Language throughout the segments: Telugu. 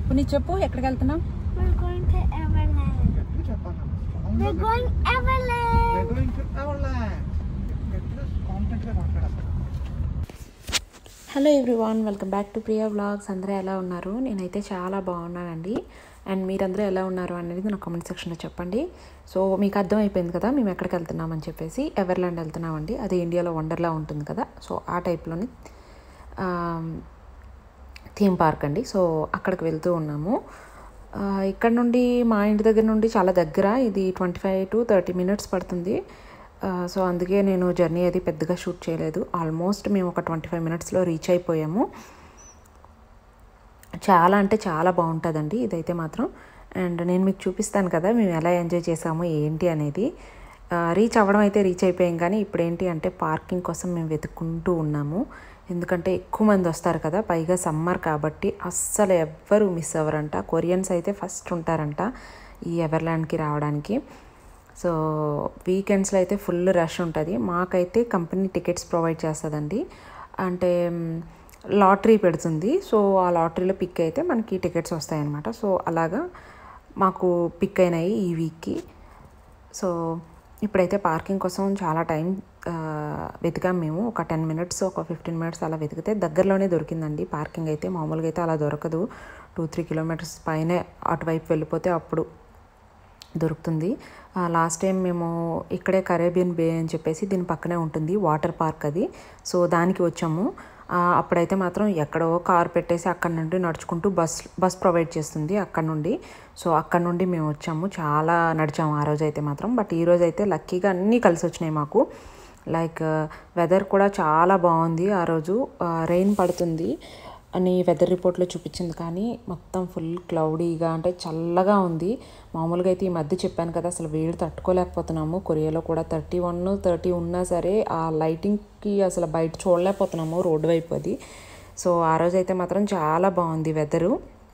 పుని చెప్పు ఎక్కడికి వెళ్తున్నాం We're going to Everland. గట్టిగా చెప్పాలి We're going Everland. We're going to Everland. గట్టిగా కాన్ఫిడెంట్గా మాట్లాడాలి hello everyone welcome back to Priya vlogs అందరూ ఎలా ఉన్నారు నేనైతే చాలా బాగున్నానండి అండ్ మీరందరూ ఎలా ఉన్నారు అనేది నా కామెంట్ సెక్షన్లో చెప్పండి సో మీకు అర్థం అయిపోయింది కదా మేము ఎక్కడికి వెళ్తున్నామని చెప్పేసి ఎవర్లాండ్ వెళ్తున్నామండి అది ఇండియాలో వండర్లా ఉంటుంది కదా సో ఆ టైప్లోని థీమ్ పార్క్ అండి సో అక్కడికి వెళ్తూ ఉన్నాము ఆ, ఇక్కడ నుండి మా ఇంటి దగ్గర నుండి చాలా దగ్గర ఇది twenty five to thirty minutes పడుతుంది ఆ, సో అందుకే నేను జర్నీ అది పెద్దగా షూట్ చేయలేదు ఆల్మోస్ట్ మేము ఒక ట్వంటీ ఫైవ్ మినిట్స్లో రీచ్ అయిపోయాము చాలా అంటే చాలా బాగుంటుందండి ఇదైతే మాత్రం అండ్ నేను మీకు చూపిస్తాను కదా మేము ఎలా ఎంజాయ్ చేసాము ఏంటి అనేది ఆ, రీచ్ అవ్వడం అయితే రీచ్ అయిపోయాం కానీ ఇప్పుడు ఏంటి అంటే పార్కింగ్ కోసం మేము వెతుక్కుంటూ ఉన్నాము ఎందుకంటే ఎక్కువ మంది వస్తారు కదా పైగా సమ్మర్ కాబట్టి అస్సలు ఎవ్వరు మిస్ అవ్వరంట కొరియన్స్ అయితే ఫస్ట్ ఉంటారంట ఈ ఎవర్లాండ్కి రావడానికి సో వీకెండ్స్లో అయితే ఫుల్ రష్ ఉంటుంది మాకైతే కంపెనీ టికెట్స్ ప్రొవైడ్ చేస్తుందండి అంటే లాటరీ పెడుతుంది సో ఆ లాటరీలో పిక్ అయితే మనకి టికెట్స్ వస్తాయన్నమాట సో అలాగా మాకు పిక్ అయినాయి ఈ వీక్కి సో ఇప్పుడైతే పార్కింగ్ కోసం చాలా టైం ఆ, వెతికాం మేము ఒక టెన్ మినిట్స్ ఒక ఫిఫ్టీన్ మినిట్స్ అలా వెతికితే దగ్గరలోనే దొరికిందండి పార్కింగ్ అయితే మామూలుగా అయితే అలా దొరకదు టూ త్రీ కిలోమీటర్స్ పైనే అటువైపు వెళ్ళిపోతే అప్పుడు దొరుకుతుంది లాస్ట్ టైం మేము ఇక్కడే కరేబియన్ బే అని చెప్పేసి దీని పక్కనే ఉంటుంది వాటర్ పార్క్ అది సో దానికి వచ్చాము ఆ, అప్పుడైతే మాత్రం ఎక్కడో కార్ పెట్టేసి అక్కడ నుండి నడుచుకుంటూ బస్ బస్ ప్రొవైడ్ చేస్తుంది అక్కడ నుండి సో అక్కడ నుండి మేము వచ్చాము చాలా నడిచాము ఆ రోజు అయితే మాత్రం బట్ ఈ రోజు అయితే లక్కీగా అన్నీ కలిసి వచ్చినాయి మాకు లైక్ వెదర్ కూడా చాలా బాగుంది ఆ రోజు రెయిన్ పడుతుంది అని వెదర్ రిపోర్ట్లో చూపించింది కానీ మొత్తం ఫుల్ క్లౌడీగా అంటే చల్లగా ఉంది మామూలుగా అయితే ఈ మధ్య చెప్పాను కదా అసలు వేడి తట్టుకోలేకపోతున్నాము కొరియాలో కూడా థర్టీ వన్ థర్టీ ఉన్నా సరే ఆ లైటింగ్కి అసలు బయట చూడలేకపోతున్నాము రోడ్డు వైపు అది సో ఆ రోజు అయితే మాత్రం చాలా బాగుంది వెదరు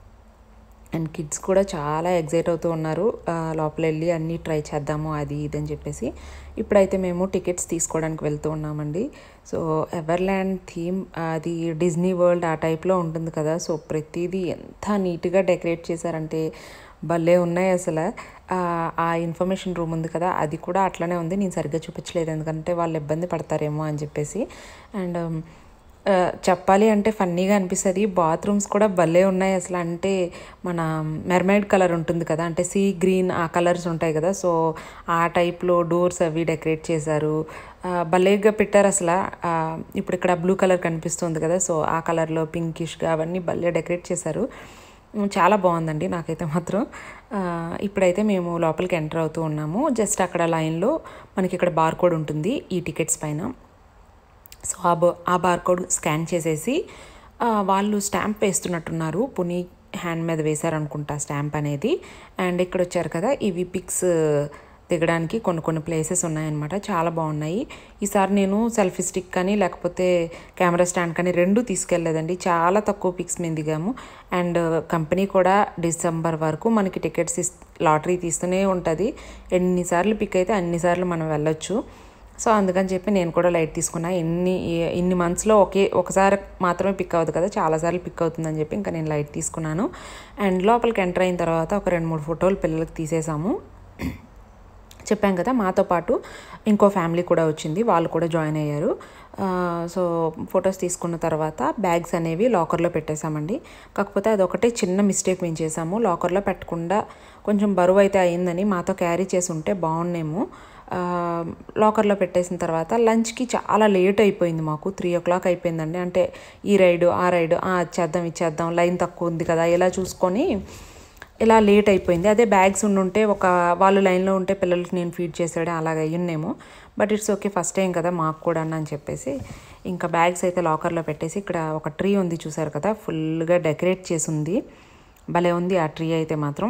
అండ్ కిడ్స్ కూడా చాలా ఎగ్జైట్ అవుతూ ఉన్నారు ఆ, లోపల వెళ్ళి అన్నీ ట్రై చేద్దాము అది ఇది అని చెప్పేసి ఇప్పుడైతే మేము టికెట్స్ తీసుకోవడానికి వెళ్తూ ఉన్నామండి సో ఎవర్ల్యాండ్ థీమ్ అది డిజ్నీ వరల్డ్ ఆ టైప్లో ఉంటుంది కదా సో ప్రతిదీ ఎంత నీట్గా డెకరేట్ చేశారంటే భలే ఉన్నాయి అసలు ఆ, ఆ ఇన్ఫర్మేషన్ రూమ్ ఉంది కదా అది కూడా అట్లనే ఉంది నేను సరిగ్గా చూపించలేదు ఎందుకంటే వాళ్ళు ఇబ్బంది పడతారేమో అని చెప్పేసి అండ్ ఆ, చెప్పాలి అంటే ఫన్నీగా అనిపిస్తుంది బాత్రూమ్స్ కూడా భలే ఉన్నాయి అసలు అంటే మన మెర్మైడ్ కలర్ ఉంటుంది కదా అంటే సీ గ్రీన్ ఆ కలర్స్ ఉంటాయి కదా సో ఆ టైప్లో డోర్స్ అవి డెకరేట్ చేశారు ఆ, భలేగా పెట్టారు అసలు ఆ, ఇప్పుడు ఇక్కడ బ్లూ కలర్ కనిపిస్తుంది కదా సో ఆ కలర్లో పింకిష్గా అవన్నీ భలే డెకరేట్ చేశారు ఉమ్, చాలా బాగుందండి నాకైతే మాత్రం ఆ, ఇప్పుడైతే మేము లోపలికి ఎంటర్ అవుతూ ఉన్నాము జస్ట్ అక్కడ లైన్లో మనకి ఇక్కడ బార్ కోడ్ ఉంటుంది ఈ టికెట్స్ పైన సో ఆ బ ఆ బార్కోడ్ స్కాన్ చేసేసి ఆ, వాళ్ళు స్టాంప్ వేస్తున్నట్టున్నారు పుని హ్యాండ్ మీద వేశారనుకుంటా స్టాంప్ అనేది అండ్ ఇక్కడ వచ్చారు కదా ఇవి పిక్స్ దిగడానికి కొన్ని కొన్ని ప్లేసెస్ ఉన్నాయన్నమాట చాలా బాగున్నాయి ఈసారి నేను సెల్ఫీ స్టిక్ కానీ లేకపోతే కెమెరా స్టాండ్ కానీ రెండు తీసుకెళ్ళలేదండి చాలా తక్కువ పిక్స్ మేము దిగాము అండ్ కంపెనీ కూడా డిసెంబర్ వరకు మనకి టికెట్స్ ఇస్ లాటరీ తీస్తూనే ఉంటుంది ఎన్నిసార్లు పిక్ అయితే అన్నిసార్లు మనం వెళ్ళొచ్చు సో అందుకని చెప్పి నేను కూడా లైట్ తీసుకున్నా ఇన్ని ఇన్ని మంత్స్లో ఒకే ఒకసారి మాత్రమే పిక్ అవ్వదు కదా చాలాసార్లు పిక్ అవుతుందని చెప్పి ఇంకా నేను లైట్ తీసుకున్నాను అండ్ లోపలికి ఎంటర్ అయిన తర్వాత ఒక రెండు మూడు ఫోటోలు పిల్లలకి తీసేసాము చెప్పాం కదా మాతో పాటు ఇంకో ఫ్యామిలీ కూడా వచ్చింది వాళ్ళు కూడా జాయిన్ అయ్యారు ఆ, సో ఫొటోస్ తీసుకున్న తర్వాత బ్యాగ్స్ అనేవి లాకర్లో పెట్టేశామండి కాకపోతే అదొకటే చిన్న మిస్టేక్ మేము చేసాము లాకర్లో పెట్టకుండా కొంచెం బరువు అయితే అయిందని మాతో క్యారీ చేసి ఉంటే బాగున్నేమో ఆ, లాకర్లో పెట్టేసిన తర్వాత లంచ్కి చాలా లేట్ అయిపోయింది మాకు త్రీ ఓ క్లాక్ అయిపోయిందండి అంటే ఈ రైడు ఆ రైడు ఆ, అది చేద్దాం ఇచ్చేద్దాం లైన్ తక్కువ ఉంది కదా ఇలా చూసుకొని ఇలా లేట్ అయిపోయింది అదే బ్యాగ్స్ ఉండుంటే ఒక వాళ్ళు లైన్లో ఉంటే పిల్లలకి నేను ఫీడ్ చేసాడే అలాగ అయ్యున్నేమో but it's okay first time కదా మాకు కూడా అని చెప్పేసి ఇంకా బ్యాగ్స్ అయితే లాకర్లో పెట్టేసి ఇక్కడ ఒక ట్రీ ఉంది చూసారు కదా ఫుల్గా డెకరేట్ చేసి ఉంది భలే ఉంది ఆ ట్రీ అయితే మాత్రం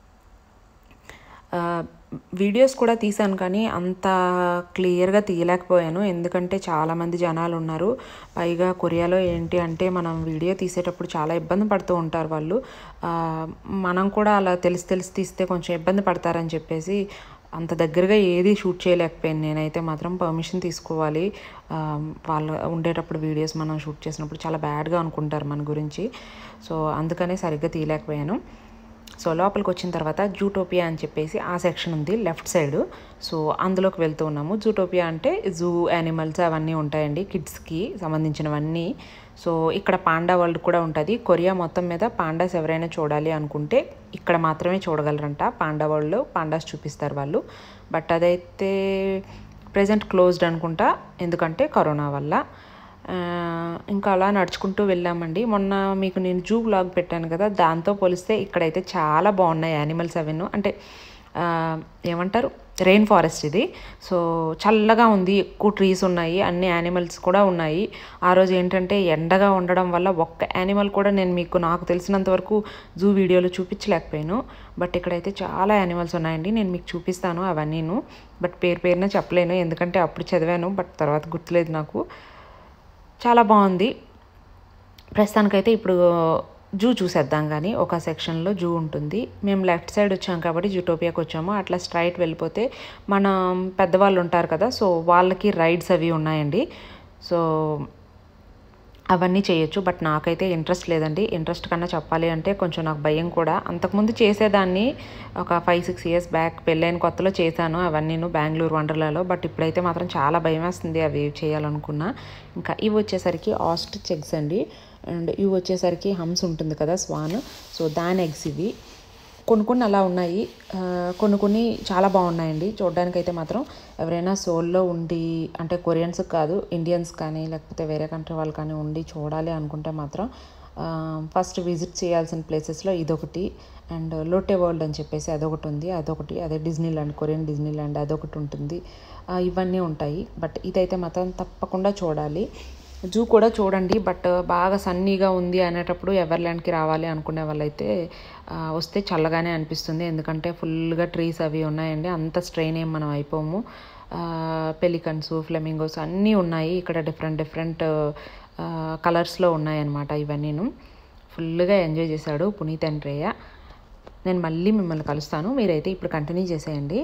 ఆ, వీడియోస్ కూడా తీశాను కానీ అంత క్లియర్గా తీయలేకపోయాను ఎందుకంటే చాలామంది జనాలు ఉన్నారు పైగా కొరియాలో ఏంటి అంటే మనం వీడియో తీసేటప్పుడు చాలా ఇబ్బంది పడుతూ ఉంటారు వాళ్ళు ఆ, మనం కూడా అలా తెలిసి తెలిసి తీస్తే కొంచెం ఇబ్బంది పడతారని చెప్పేసి అంత దగ్గరగా ఏది షూట్ చేయలేకపోయాను నేనైతే మాత్రం పర్మిషన్ తీసుకోవాలి ఆ, వాళ్ళు ఉండేటప్పుడు వీడియోస్ మనం షూట్ చేసినప్పుడు చాలా బ్యాడ్గా అనుకుంటారు మన గురించి సో అందుకనే సరిగ్గా తీయలేకపోయాను సో లోపలికి వచ్చిన తర్వాత జూటోపియా అని చెప్పేసి ఆ సెక్షన్ ఉంది లెఫ్ట్ సైడ్ సో అందులోకి వెళ్తూ ఉన్నాము జూటోపియా అంటే జూ యానిమల్స్ అవన్నీ ఉంటాయండి కిడ్స్కి సంబంధించినవన్నీ సో ఇక్కడ పాండా వరల్డ్ కూడా ఉంటుంది కొరియా మొత్తం మీద పాండాస్ ఎవరైనా చూడాలి అనుకుంటే ఇక్కడ మాత్రమే చూడగలరంట పాండా వరల్డ్లో పాండాస్ చూపిస్తారు వాళ్ళు బట్ అదైతే ప్రజెంట్ క్లోజ్డ్ అనుకుంటా ఎందుకంటే కరోనా వల్ల ఆ, ఇంకా అలా నడుచుకుంటూ వెళ్ళామండి మొన్న మీకు నేను జూ వ్లాగ్ పెట్టాను కదా దాంతో పోలిస్తే ఇక్కడైతే చాలా బాగున్నాయి యానిమల్స్ అవన్నీ అంటే ఆ, ఏమంటారు రెయిన్ ఫారెస్ట్ ఇది సో చల్లగా ఉంది ఎక్కువ ట్రీస్ ఉన్నాయి అన్ని యానిమల్స్ కూడా ఉన్నాయి ఆ రోజు ఏంటంటే ఎండగా ఉండడం వల్ల ఒక్క యానిమల్ కూడా నేను మీకు నాకు తెలిసినంత వరకు జూ వీడియోలో చూపించలేకపోయాను బట్ ఇక్కడైతే చాలా యానిమల్స్ ఉన్నాయండి నేను మీకు చూపిస్తాను అవన్నీను బట్ పేరు పేరున చెప్పలేను ఎందుకంటే అప్పుడు చదివాను బట్ తర్వాత గుర్తులేదు నాకు చాలా బాగుంది ప్రస్తుతానికైతే ఇప్పుడు జూ చూసేద్దాం కానీ ఒక సెక్షన్లో జూ ఉంటుంది మేము లెఫ్ట్ సైడ్ వచ్చాం కాబట్టి జూటోపియాకి వచ్చాము అట్లా స్ట్రైట్ వెళ్ళిపోతే మన పెద్దవాళ్ళు ఉంటారు కదా సో వాళ్ళకి రైడ్స్ అవి ఉన్నాయండి సో అవన్నీ చేయొచ్చు బట్ నాకైతే ఇంట్రెస్ట్ లేదండి ఇంట్రెస్ట్ కన్నా చెప్పాలి అంటే కొంచెం నాకు భయం కూడా అంతకుముందు చేసేదాన్ని ఒక ఫైవ్ సిక్స్ ఇయర్స్ బ్యాక్ పెళ్ళైన కొత్తలో చేశాను అవన్నీ బెంగళూరు వండర్లాలో బట్ ఇప్పుడైతే మాత్రం చాలా భయం వేస్తుంది అవి చేయాలనుకున్నా ఇంకా ఇవి వచ్చేసరికి ఆస్ట్రిచ్ ఎగ్స్ అండి అండ్ ఇవి వచ్చేసరికి హమ్స్ ఉంటుంది కదా స్వాన్ సో దాని ఎగ్స్ ఇవి కొన్ని కొన్ని అలా ఉన్నాయి ఆ, కొన్ని కొన్ని చాలా బాగున్నాయండి చూడడానికైతే మాత్రం ఎవరైనా సోల్లో ఉండి అంటే కొరియన్స్ కాదు ఇండియన్స్ కానీ లేకపోతే వేరే కంట్రీ వాళ్ళు కానీ ఉండి చూడాలి అనుకుంటే మాత్రం ఫస్ట్ విజిట్ చేయాల్సిన ప్లేసెస్లో ఇదొకటి అండ్ లోటే వరల్డ్ అని చెప్పేసి అదొకటి ఉంది అదొకటి అదే Disneyland Korean Disneyland అదొకటి ఉంటుంది ఆ, ఇవన్నీ ఉంటాయి బట్ ఇదైతే మాత్రం తప్పకుండా చూడాలి జూ కూడా చూడండి బట్ బాగా సన్నీగా ఉంది అనేటప్పుడు ఎవర్లాండ్కి రావాలి అనుకునే వాళ్ళైతే ఆ, వస్తే చల్లగానే అనిపిస్తుంది ఎందుకంటే ఫుల్గా ట్రీస్ అవి ఉన్నాయండి అంత స్ట్రెయిన్ ఏం మనం అయిపోము పెలికన్స్ ఫ్లెమింగోస్ అన్నీ ఉన్నాయి ఇక్కడ డిఫరెంట్ డిఫరెంట్ కలర్స్లో ఉన్నాయన్నమాట ఇవన్నీను ఫుల్గా ఎంజాయ్ చేశాడు పునీత్ అండ్ రేయ నేను మళ్ళీ మిమ్మల్ని కలుస్తాను మీరైతే ఇప్పుడు కంటిన్యూ చేసేయండి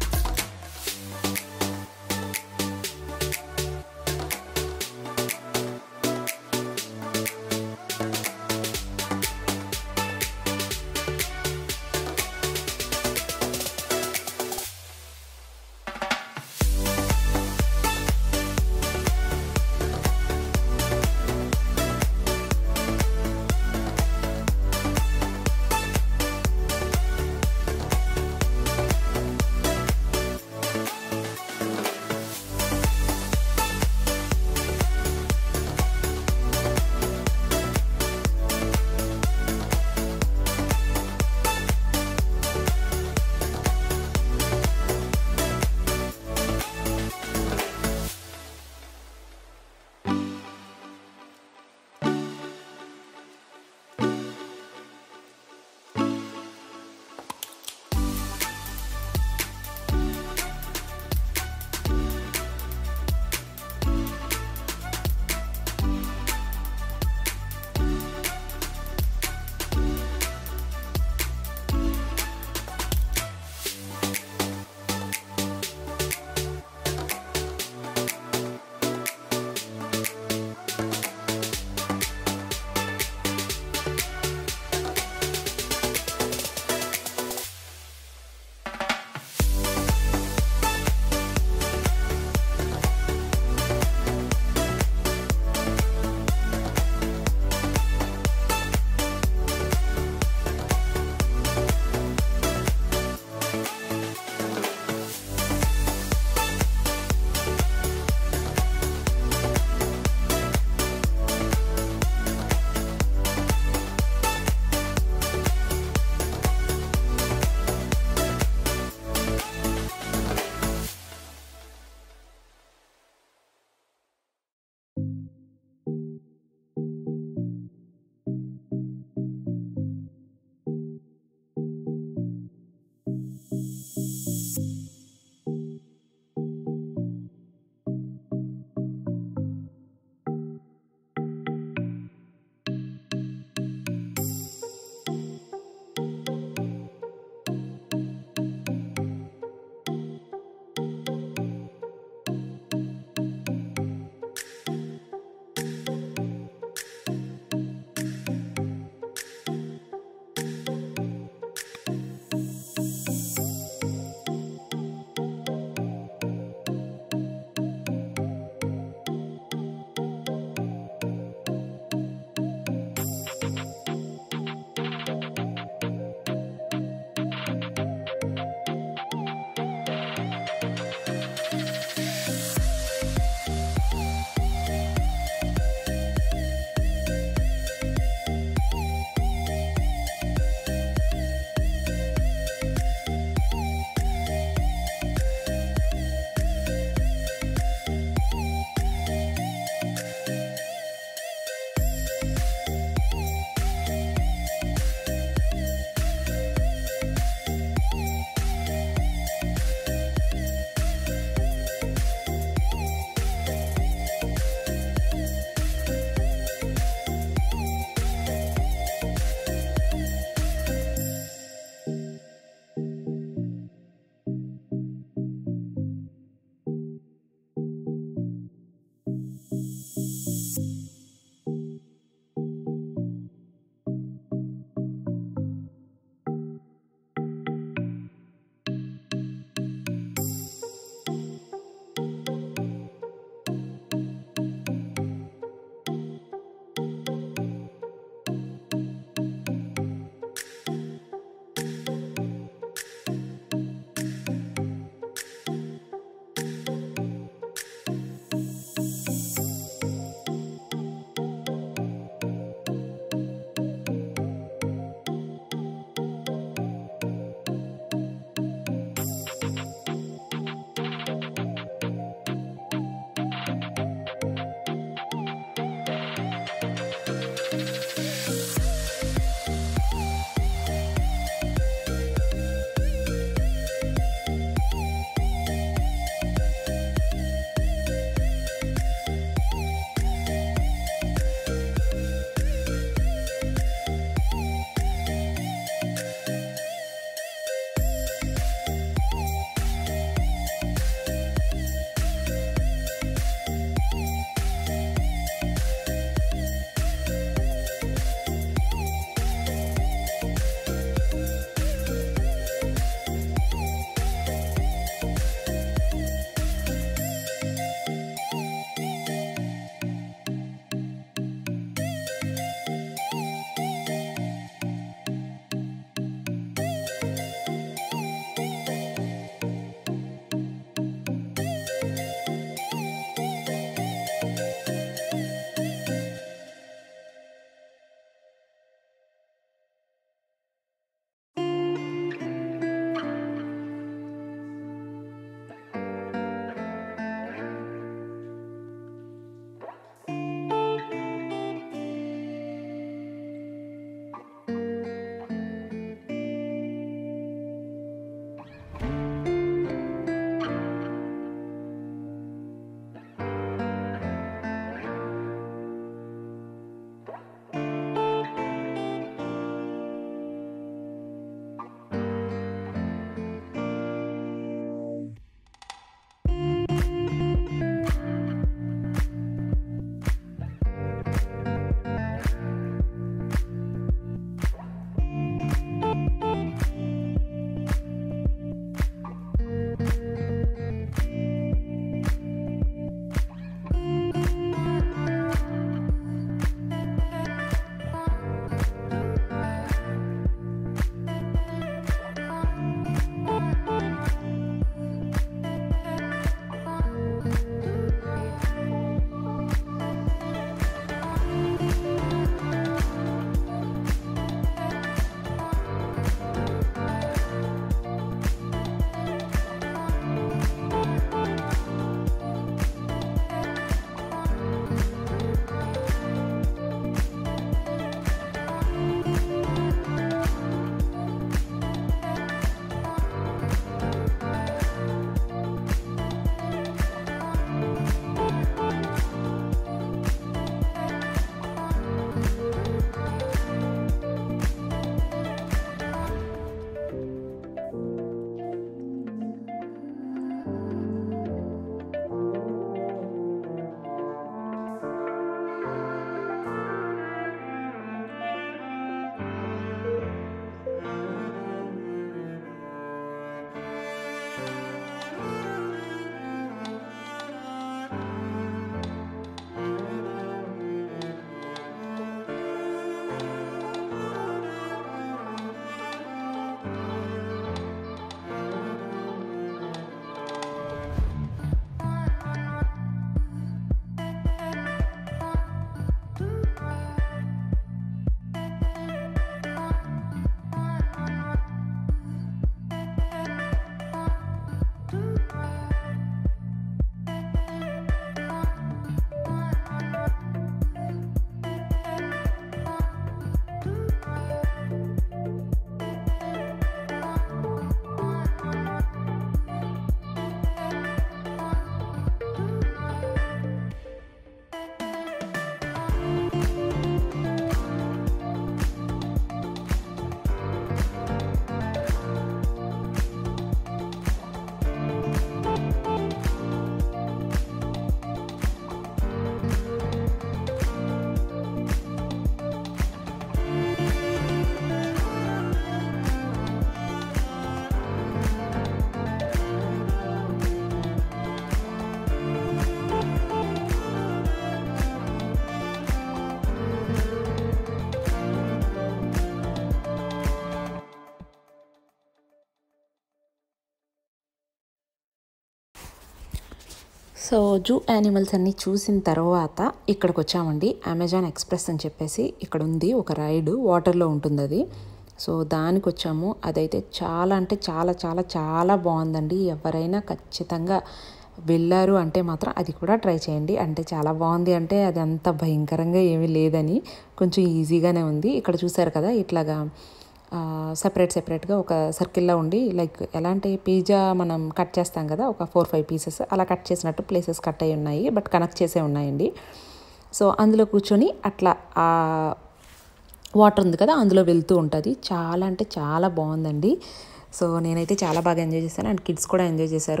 సో జూ యానిమల్స్ అన్నీ చూసిన తర్వాత ఇక్కడికి వచ్చామండి అమెజాన్ ఎక్స్ప్రెస్ అని చెప్పేసి ఇక్కడ ఉంది ఒక రైడ్ వాటర్లో ఉంటుంది అది సో దానికి వచ్చాము అదైతే చాలా అంటే చాలా చాలా చాలా బాగుందండి ఎవరైనా ఖచ్చితంగా వెళ్ళారు అంటే మాత్రం అది కూడా ట్రై చేయండి అంటే చాలా బాగుంది అంటే అది అంత భయంకరంగా ఏమీ లేదని కొంచెం ఈజీగానే ఉంది ఇక్కడ చూసారు కదా ఇట్లాగా సపరేట్ సపరేట్గా ఒక సర్కిల్లో ఉండి లైక్ ఎలా అంటే పిజ్జా మనం కట్ చేస్తాం కదా ఒక ఫోర్ ఫైవ్ పీసెస్ అలా కట్ చేసినట్టు ప్లేసెస్ కట్ అయి ఉన్నాయి బట్ కనెక్ట్ చేసే ఉన్నాయండి సో అందులో కూర్చొని అట్లా ఆ వాటర్ ఉంది కదా అందులో వెళ్తూ ఉంటుంది చాలా అంటే చాలా బాగుందండి సో నేనైతే చాలా బాగా ఎంజాయ్ చేశాను అండ్ కిడ్స్ కూడా ఎంజాయ్ చేశారు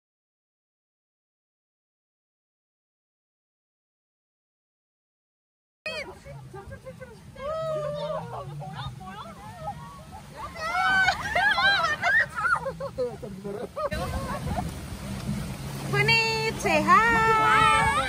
Puneet, say hi.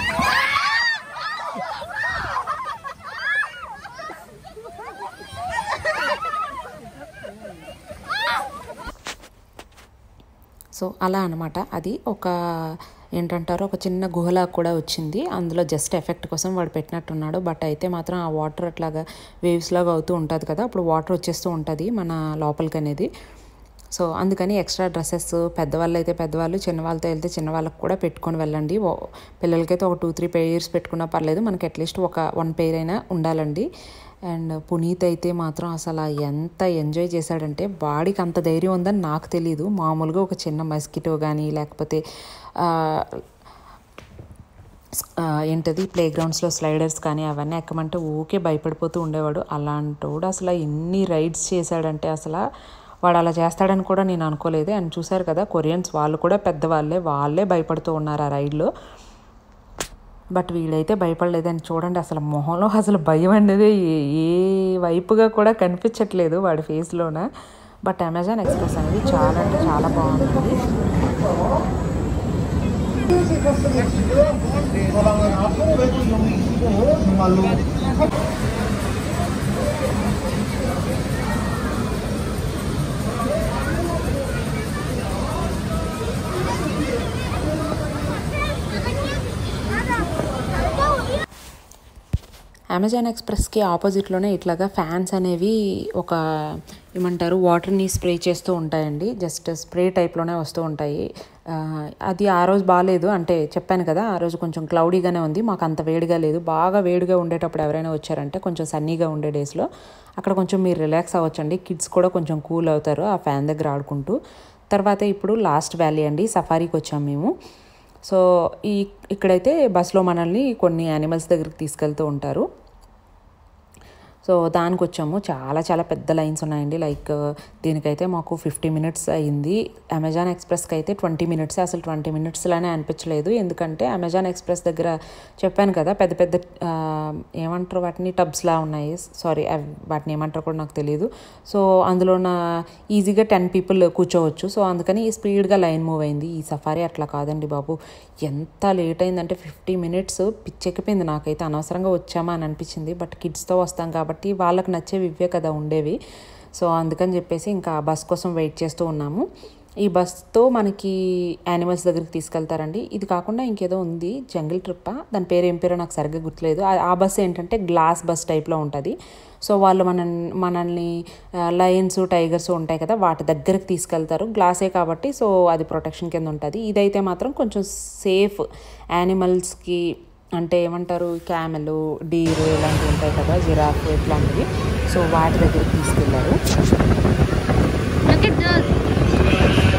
సో అలా అనమాట అది ఒక ఏంటంటారు ఒక చిన్న గుహలా కూడా వచ్చింది అందులో జస్ట్ ఎఫెక్ట్ కోసం వాడు పెట్టినట్టున్నాడు బట్ అయితే మాత్రం ఆ వాటర్ అట్లాగా వేవ్స్ లాగా అవుతూ ఉంటుంది కదా అప్పుడు వాటర్ వచ్చేస్తూ ఉంటుంది మన లోపలికి అనేది సో అందుకని ఎక్స్ట్రా డ్రెస్సెస్ పెద్దవాళ్ళు అయితే పెద్దవాళ్ళు చిన్నవాళ్ళతో వెళ్తే చిన్నవాళ్ళకి కూడా పెట్టుకొని వెళ్ళండి ఓ- పిల్లలకైతే ఒక టూ త్రీ పెయిర్స్ పెట్టుకున్నా పర్లేదు మనకి అట్లీస్ట్ ఒక వన్ పెయిర్ అయినా ఉండాలండి అండ్ పునీత్ అయితే మాత్రం అసలు ఎంత ఎంజాయ్ చేశాడంటే వాడికి అంత ధైర్యం ఉందని నాకు తెలియదు మామూలుగా ఒక చిన్న మస్కిటో కానీ లేకపోతే ఆ, ఆ, ఏంటది ప్లే గ్రౌండ్స్లో స్లైడర్స్ కానీ అవన్నీ ఎక్కమంటే ఊకే భయపడిపోతూ ఉండేవాడు అలాంటోడు అసలు ఎన్ని రైడ్స్ చేశాడంటే అసలు వాడు అలా చేస్తాడని కూడా నేను అనుకోలేదు అండ్ చూశారు కదా కొరియన్స్ వాళ్ళు కూడా పెద్దవాళ్ళే వాళ్ళే భయపడుతూ ఉన్నారు ఆ రైడ్లో బట్ వీడైతే భయపడలేదని చూడండి అసలు మొహంలో అసలు భయం అనేది ఏ- ఏ వైపుగా కూడా కనిపించట్లేదు వాడి ఫేస్లోన బట్ అమెజాన్ ఎక్స్ప్రెస్ అనేది చాలా అంటే చాలా బాగుంటుంది అమెజాన్ ఎక్స్ప్రెస్కి ఆపోజిట్లోనే ఇట్లాగా ఫ్యాన్స్ అనేవి ఒక ఏమంటారు వాటర్ని స్ప్రే చేస్తూ ఉంటాయండి జస్ట్ స్ప్రే టైప్లోనే వస్తూ ఉంటాయి ఆ, అది ఆ రోజు బాగాలేదు అంటే చెప్పాను కదా ఆ రోజు కొంచెం క్లౌడీగానే ఉంది మాకు అంత వేడిగా లేదు బాగా వేడిగా ఉండేటప్పుడు ఎవరైనా వచ్చారంటే కొంచెం సన్నీగా ఉండే డేస్లో అక్కడ కొంచెం మీరు రిలాక్స్ అవ్వచ్చండి కిడ్స్ కూడా కొంచెం కూల్ అవుతారు ఆ ఫ్యాన్ దగ్గర ఆడుకుంటూ తర్వాత ఇప్పుడు లాస్ట్ వ్యాలీ అండి సఫారీకి వచ్చాం మేము సో ఈ ఇక్కడైతే బస్సులో మనల్ని కొన్ని యానిమల్స్ దగ్గరికి తీసుకెళ్తూ ఉంటారు సో దానికి వచ్చాము చాలా చాలా పెద్ద లైన్స్ ఉన్నాయండి లైక్ దీనికైతే మాకు ఫిఫ్టీ మినిట్స్ అయింది అమెజాన్ ఎక్స్ప్రెస్కి అయితే ట్వంటీ మినిట్స్ అసలు ట్వంటీ మినిట్స్లానే అనిపించలేదు ఎందుకంటే అమెజాన్ ఎక్స్ప్రెస్ దగ్గర చెప్పాను కదా పెద్ద పెద్ద ఆ, ఏమంటారు వాటిని టబ్స్లా ఉన్నాయి సారీ వాటిని ఏమంటారు కూడా నాకు తెలియదు సో అందులో నా ఈజీగా టెన్ పీపుల్ కూర్చోవచ్చు సో అందుకని స్పీడ్గా లైన్ మూవ్ అయింది ఈ సఫారీ అట్లా కాదండి బాబు ఎంత లేట్ అయిందంటే ఫిఫ్టీ మినిట్స్ పిచ్చెక్కిపోయింది నాకైతే అనవసరంగా వచ్చామా అని అనిపించింది బట్ కిడ్స్తో వస్తాం కాబట్టి వాళ్ళకి నచ్చేవి ఇవే కదా ఉండేవి సో అందుకని చెప్పేసి ఇంకా బస్ కోసం వెయిట్ చేస్తూ ఉన్నాము ఈ బస్తో మనకి యానిమల్స్ దగ్గరికి తీసుకెళ్తారండి ఇది కాకుండా ఇంకేదో ఉంది జంగిల్ ట్రిప్పా దాని పేరు ఏం పేరో నాకు సరిగ్గా గుర్తులేదు ఆ- ఆ బస్ ఏంటంటే గ్లాస్ బస్ టైప్లో ఉంటుంది సో వాళ్ళు మన మనల్ని లయన్స్ టైగర్స్ ఉంటాయి కదా వాటి దగ్గరికి తీసుకెళ్తారు గ్లాసే కాబట్టి సో అది ప్రొటెక్షన్ కింద ఉంటుంది ఇదైతే మాత్రం కొంచెం సేఫ్ యానిమల్స్కి అంటే ఏమంటారు క్యామెల్ డీర్ ఇలాంటివి ఉంటాయి కదా జిరాఫ్ ఇట్లాంటివి సో వాటి దగ్గరికి తీసుకెళ్లారు Look at those.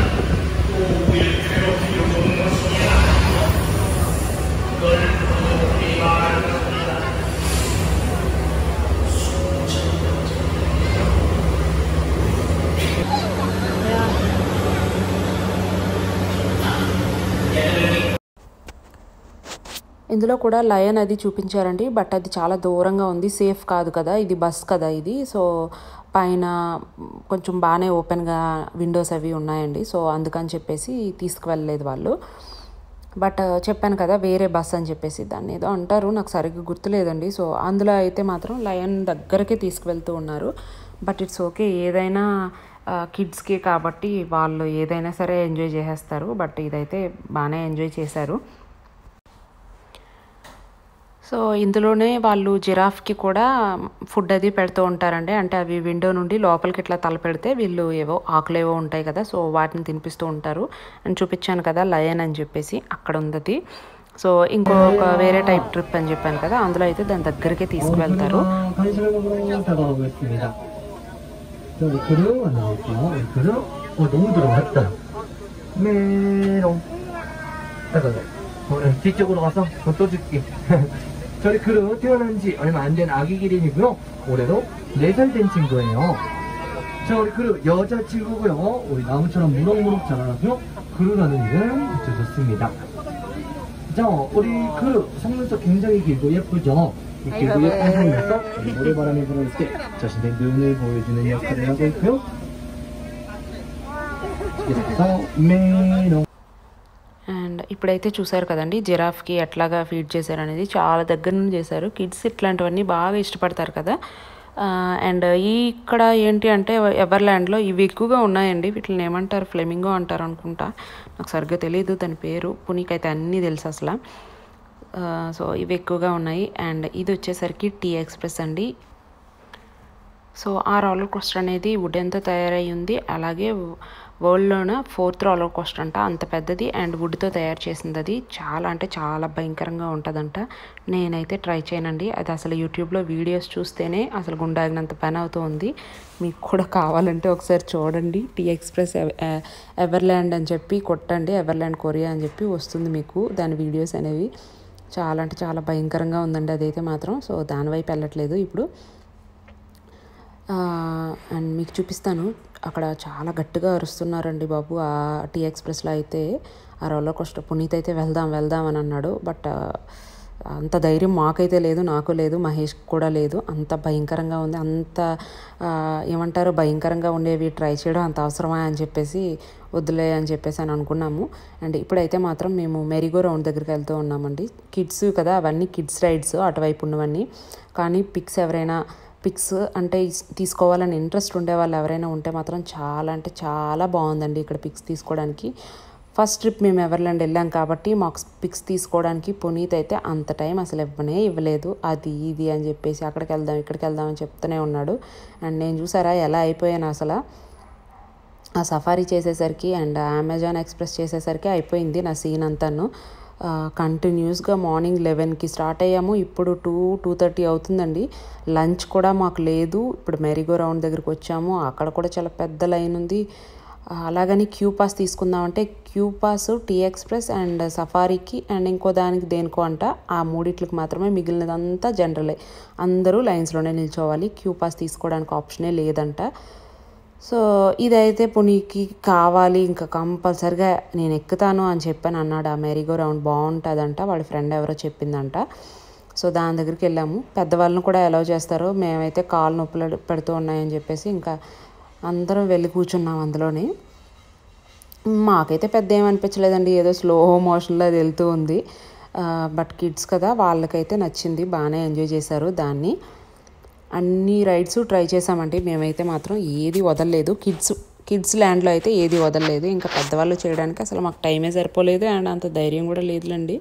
ఇందులో కూడా లయన్ అది చూపించారండి బట్ అది చాలా దూరంగా ఉంది సేఫ్ కాదు కదా ఇది బస్ కదా ఇది సో పైన కొంచెం బాగానే ఓపెన్గా విండోస్ అవి ఉన్నాయండి సో అందుకని చెప్పేసి తీసుకువెళ్ళలేదు వాళ్ళు బట్ చెప్పాను కదా వేరే బస్ అని చెప్పేసి దాన్ని ఏదో అంటారు నాకు సరిగ్గా గుర్తులేదండి సో అందులో అయితే మాత్రం లయన్ దగ్గరకే తీసుకువెళ్తూ ఉన్నారు బట్ ఇట్స్ ఓకే ఏదైనా కిడ్స్కి కాబట్టి వాళ్ళు ఏదైనా సరే ఎంజాయ్ చేసేస్తారు బట్ ఇదైతే బాగానే ఎంజాయ్ చేశారు సో ఇందులోనే వాళ్ళు జిరాఫ్కి కూడా ఫుడ్ అది పెడుతూ ఉంటారండి అంటే అవి విండో నుండి లోపలికి ఇట్లా తల పెడితే వీళ్ళు ఏవో ఆకులు ఏవో ఉంటాయి కదా సో వాటిని తినిపిస్తూ ఉంటారు అని చూపించాను కదా లయన్ అని చెప్పేసి అక్కడ ఉంది అది. సో ఇంకొక వేరే టైప్ ట్రిప్ అని చెప్పాను కదా అందులో అయితే దాని దగ్గరికే తీసుకువెళ్తారు 간식을 먹으러 다가오겠습니다. 자, 우리 그릇 만나볼게요. 우리 그릇? 어, 너무 들어갔다. 메롱. 잠깐만. 어, 네, 뒤쪽으로 가서 더 떠줄게. 저희 그릇 태어난 지 얼마 안 된 아기 기린이고요. 올해도 4살 된 친구예요. 자, 우리 그릇 여자 친구고요. 우리 나무처럼 무럭무럭 자라나고요. 그릇라는 이름 붙여줬습니다. 자, 우리 그릇 속눈썹 굉장히 길고 예쁘죠? 이 길고 예쁜 속눈썹 우리 모래바람이 불어올 때 자신의 눈을 보여주는 역할을 하고 있고요. 그래서 메롱 అండ్ ఇప్పుడైతే చూసారు కదండి జిరాఫ్కి ఎట్లాగా ఫీడ్ చేశారు అనేది చాలా దగ్గర నుండి చేశారు కిడ్స్ ఇట్లాంటివన్నీ బాగా ఇష్టపడతారు కదా అండ్ ఈ ఇక్కడ ఏంటి అంటే ఎవర్లాండ్లో ఇవి ఎక్కువగా ఉన్నాయండి వీటిని ఏమంటారు ఫ్లెమింగో అంటారు అనుకుంటా నాకు సరిగ్గా తెలియదు దాని పేరు పునీకైతే అన్నీ తెలుసు అసలు సో ఇవి ఎక్కువగా ఉన్నాయి అండ్ ఇది వచ్చేసరికి టీ ఎక్స్ప్రెస్ అండి సో ఆ రోలర్ కోస్టర్ అనేది వుడెన్తో తయారై ఉంది అలాగే వరల్డ్లోన ఫోర్త్ రోలర్ కోస్టర్ అంట అంత పెద్దది అండ్ వుడ్తో తయారు చేసింది అది చాలా అంటే చాలా భయంకరంగా ఉంటుందంట నేనైతే ట్రై చేయనండి అది అసలు యూట్యూబ్లో వీడియోస్ చూస్తేనే అసలు గుండాగినంత పని అవుతుంది మీకు కూడా కావాలంటే ఒకసారి చూడండి టీ ఎక్స్ప్రెస్ ఎవ- ఎ- ఎవర్లాండ్ అని చెప్పి కొట్టండి ఎవర్లాండ్ కొరియా అని చెప్పి వస్తుంది మీకు దాని వీడియోస్ అనేవి చాలా అంటే చాలా భయంకరంగా ఉందండి అదైతే మాత్రం సో దానివైపు వెళ్ళట్లేదు ఇప్పుడు ఆ, అండ్ మీకు చూపిస్తాను అక్కడ చాలా గట్టిగా అరుస్తున్నారండి బాబు ఆ టీ ఎక్స్ప్రెస్లో అయితే ఆ రోలర్ కోస్టర్ పునీత్ అయితే వెళ్దాం వెళ్దాం అని అన్నాడు బట్ ఆ, అంత ధైర్యం మాకైతే లేదు నాకు లేదు మహేష్ కూడా లేదు అంత భయంకరంగా ఉంది అంత ఆ, ఏమంటారు భయంకరంగా ఉండేవి ట్రై చేయడం అంత అవసరమా అని చెప్పేసి వద్దులే అని చెప్పేసి అని అనుకున్నాము అండ్ ఇప్పుడైతే మాత్రం మేము మెరీగో రౌండ్ దగ్గరికి వెళ్తూ ఉన్నామండి కిడ్స్ కదా అవన్నీ కిడ్స్ రైడ్స్ అటువైపు ఉన్నవన్నీ కానీ పిక్స్ ఎవరైనా పిక్స్ అంటే ఇస్- తీసుకోవాలని ఇంట్రెస్ట్ ఉండే వాళ్ళు ఎవరైనా ఉంటే మాత్రం చాలా అంటే చాలా బాగుందండి ఇక్కడ పిక్స్ తీసుకోవడానికి ఫస్ట్ ట్రిప్ మేము ఎవర్లాండ్ వెళ్ళాం కాబట్టి మాకు పిక్స్ తీసుకోవడానికి పునీత్ అయితే అంత టైం అసలు ఇవ్వనే ఇవ్వలేదు అది ఇది అని చెప్పేసి అక్కడికి వెళ్దాం ఇక్కడికి వెళ్దాం అని చెప్తూనే ఉన్నాడు అండ్ నేను చూసారా ఎలా అయిపోయాను అసలు ఆ సఫారీ చేసేసరికి అండ్ అమెజాన్ ఎక్స్ప్రెస్ చేసేసరికి అయిపోయింది నా సీన్ అంతాను కంటిన్యూస్గా మార్నింగ్ లెవెన్కి స్టార్ట్ అయ్యాము ఇప్పుడు టూ టూ థర్టీ అవుతుందండి లంచ్ కూడా మాకు లేదు ఇప్పుడు మెరీగో రౌండ్ దగ్గరికి వచ్చాము అక్కడ కూడా చాలా పెద్ద లైన్ ఉంది ఆ, అలాగని క్యూ పాస్ తీసుకుందామంటే queue pass T express and సఫారీకి అండ్ ఇంకో దానికి దేనికో అంట ఆ మూడిట్లకి మాత్రమే మిగిలినదంతా జనరలే అందరూ లైన్స్లోనే నిల్చోవాలి క్యూ పాస్ తీసుకోవడానికి ఆప్షనే లేదంట సో ఇదైతే పునీకి కావాలి ఇంకా కంపల్సరిగా నేను ఎక్కుతాను అని చెప్పాను అన్నాడు ఆ మెరీగో రౌండ్ బాగుంటుందంట వాళ్ళ ఫ్రెండ్ ఎవరో చెప్పిందంట సో దాని దగ్గరికి వెళ్ళాము పెద్దవాళ్ళని కూడా అలౌ చేస్తారు మేమైతే కాళ్ళు నొప్పులు పెడుతూ ఉన్నాయని చెప్పేసి ఇంకా అందరం వెళ్ళి కూర్చున్నాం అందులోని మాకైతే పెద్ద ఏమనిపించలేదండి ఏదో స్లో మోషన్లో అది వెళ్తూ ఉంది బట్ కిడ్స్ కదా వాళ్ళకైతే నచ్చింది బాగానే ఎంజాయ్ చేశారు దాన్ని అన్ని రైడ్స్ ట్రై చేసామండి మేమైతే మాత్రం ఏది వదలలేదు కిడ్స్ కిడ్స్ ల్యాండ్లో అయితే ఏది వదలలేదు ఇంకా పెద్దవాళ్ళు చేయడానికి అసలు మాకు టైమే సరిపోలేదు అండ్ అంత ధైర్యం కూడా లేదులేండి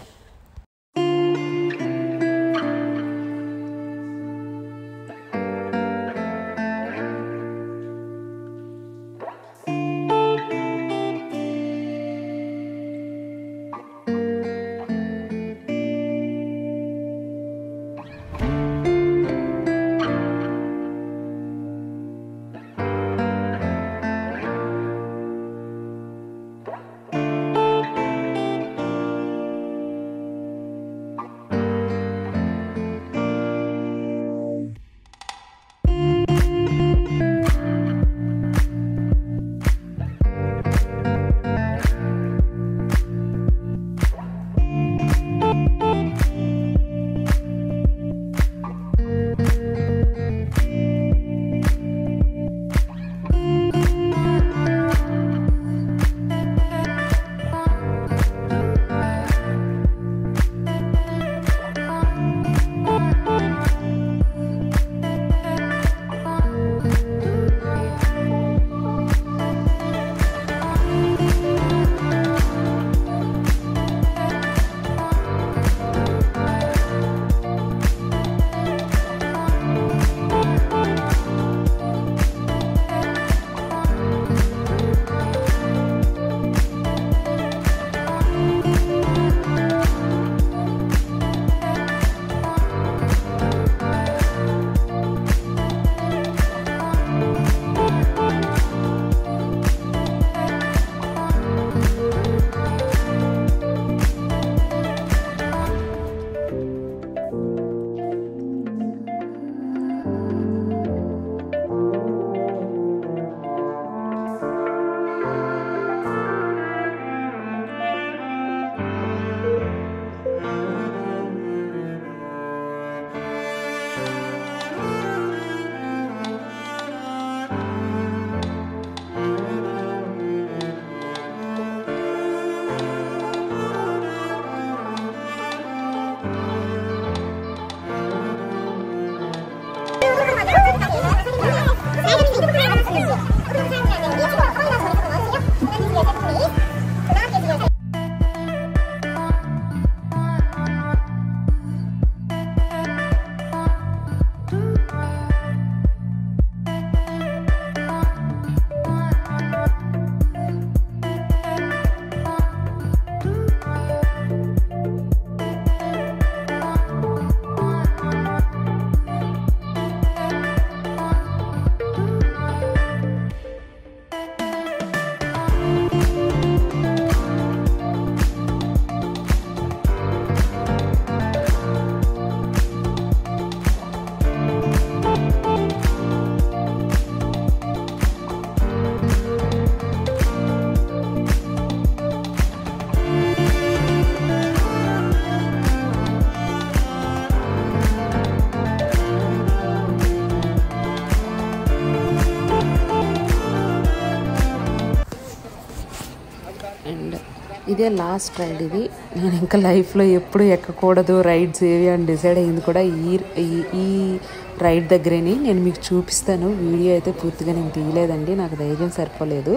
అండ్ ఇదే లాస్ట్ రైడ్ ఇది నేను ఇంకా లైఫ్లో ఎప్పుడు ఎక్కకూడదు రైడ్స్ ఏవి అని డిసైడ్ అయ్యింది కూడా ఈ ఈ- ఈ రైడ్ దగ్గరేని నేను మీకు చూపిస్తాను వీడియో అయితే పూర్తిగా నేను తీయలేదండి నాకు ధైర్యం సరిపోలేదు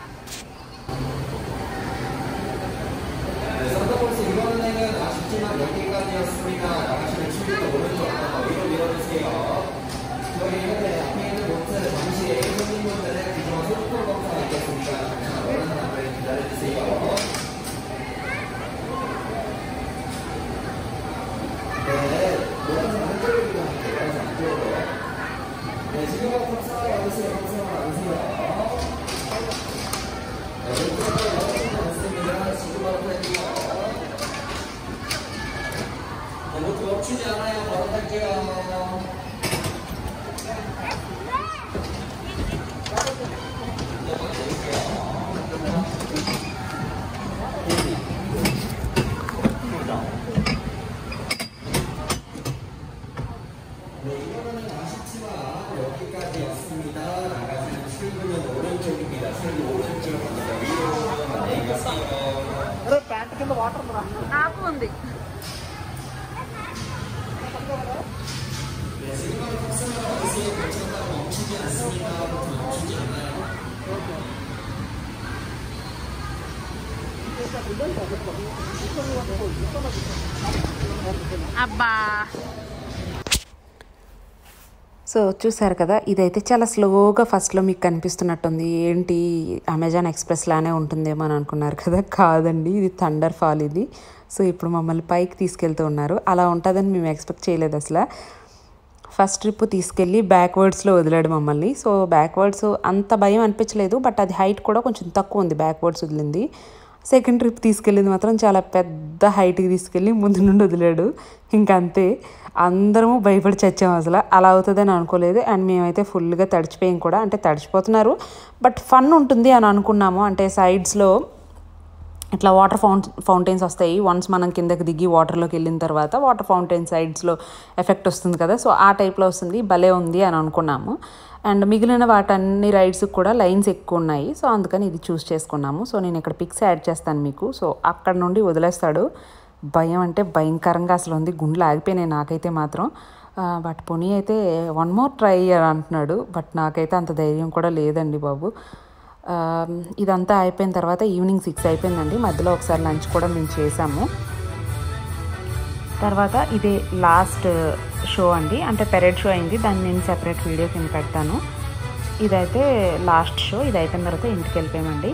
ప్యాంట్ కింద వాటర్ రా నాకు ఉంది అబ్బా సో చూసారు కదా ఇదైతే చాలా స్లోగా ఫస్ట్లో మీకు కనిపిస్తున్నట్టుంది ఏంటి అమెజాన్ ఎక్స్ప్రెస్ లానే ఉంటుందేమో అని అనుకున్నారు కదా కాదండి ఇది థండర్ ఫాల్ ఇది సో ఇప్పుడు మమ్మల్ని పైకి తీసుకెళ్తూ ఉన్నారు అలా ఉంటుందని మేము ఎక్స్పెక్ట్ చేయలేదు అసలు ఫస్ట్ ట్రిప్ తీసుకెళ్ళి బ్యాక్వర్డ్స్లో వదిలాడు మమ్మల్ని సో బ్యాక్వర్డ్స్ అంత భయం అనిపించలేదు బట్ అది హైట్ కూడా కొంచెం తక్కువ ఉంది బ్యాక్వర్డ్స్ వదిలింది సెకండ్ ట్రిప్ తీసుకెళ్ళింది మాత్రం చాలా పెద్ద హైట్కి తీసుకెళ్ళి ముందు నుండి వదిలాడు ఇంకా అంతే అందరము భయపడి చచ్చాము అసలు అలా అవుతుందని అనుకోలేదు అండ్ మేమైతే ఫుల్గా తడిచిపోయాం కూడా అంటే తడిచిపోతున్నారు బట్ ఫన్ ఉంటుంది అని అనుకున్నాము అంటే సైడ్స్లో ఇట్లా వాటర్ ఫౌంట్ ఫౌంటైన్స్ వస్తాయి వన్స్ మనం కిందకి దిగి వాటర్లోకి వెళ్ళిన తర్వాత వాటర్ ఫౌంటైన్ సైడ్స్లో ఎఫెక్ట్ వస్తుంది కదా సో ఆ టైప్లో వస్తుంది భలే ఉంది అని అనుకున్నాము అండ్ మిగిలిన వాటన్ని రైడ్స్ కూడా లైన్స్ ఎక్కువ ఉన్నాయి సో అందుకని ఇది చూస్ చేసుకున్నాము సో నేను ఇక్కడ పిక్స్ యాడ్ చేస్తాను మీకు సో అక్కడ నుండి వదిలేస్తాడు భయం అంటే భయంకరంగా అసలు ఉంది గుండెలు ఆగిపోయినాయి నాకైతే మాత్రం బట్ పొని అయితే వన్ మోర్ ట్రై అంటున్నాడు బట్ నాకైతే అంత ధైర్యం కూడా లేదండి బాబు ఆ, ఇదంతా అయిపోయిన తర్వాత ఈవినింగ్ సిక్స్ అయిపోయిందండి మధ్యలో ఒకసారి లంచ్ కూడా మేము చేసాము తర్వాత ఇదే లాస్ట్ షో అండి అంటే పెరేడ్ షో అయింది దాన్ని నేను సెపరేట్ వీడియో కింద పెడతాను ఇదైతే లాస్ట్ షో ఇది అయిపోయిన తర్వాత ఇంటికి వెళ్ళిపోయామండి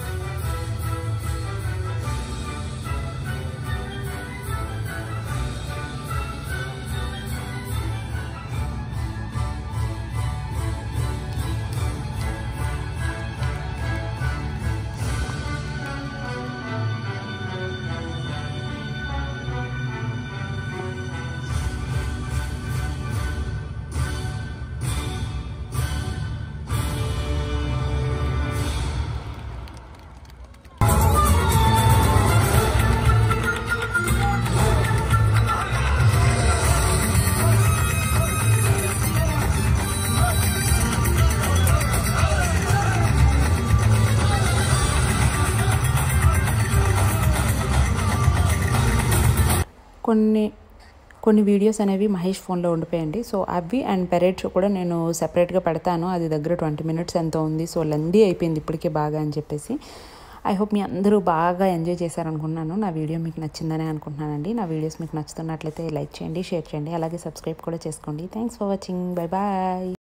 కొన్ని కొన్ని వీడియోస్ అనేవి మహేష్ ఫోన్లో ఉండిపోయండి సో అవి అండ్ పెరేడ్ షో కూడా నేను సెపరేట్గా పెడతాను అది దగ్గర ట్వంటీ మినిట్స్ ఎంత ఉంది సో లెందీ అయిపోయింది ఇప్పటికే బాగా అని చెప్పేసి ఐ హోప్ మీ అందరూ బాగా ఎంజాయ్ చేశారనుకుంటున్నాను నా వీడియో మీకు నచ్చిందని అనుకుంటున్నానండి నా వీడియోస్ మీకు నచ్చుతున్నట్లయితే లైక్ చేయండి షేర్ చేయండి అలాగే సబ్స్క్రైబ్ కూడా చేసుకోండి thanks for watching bye bye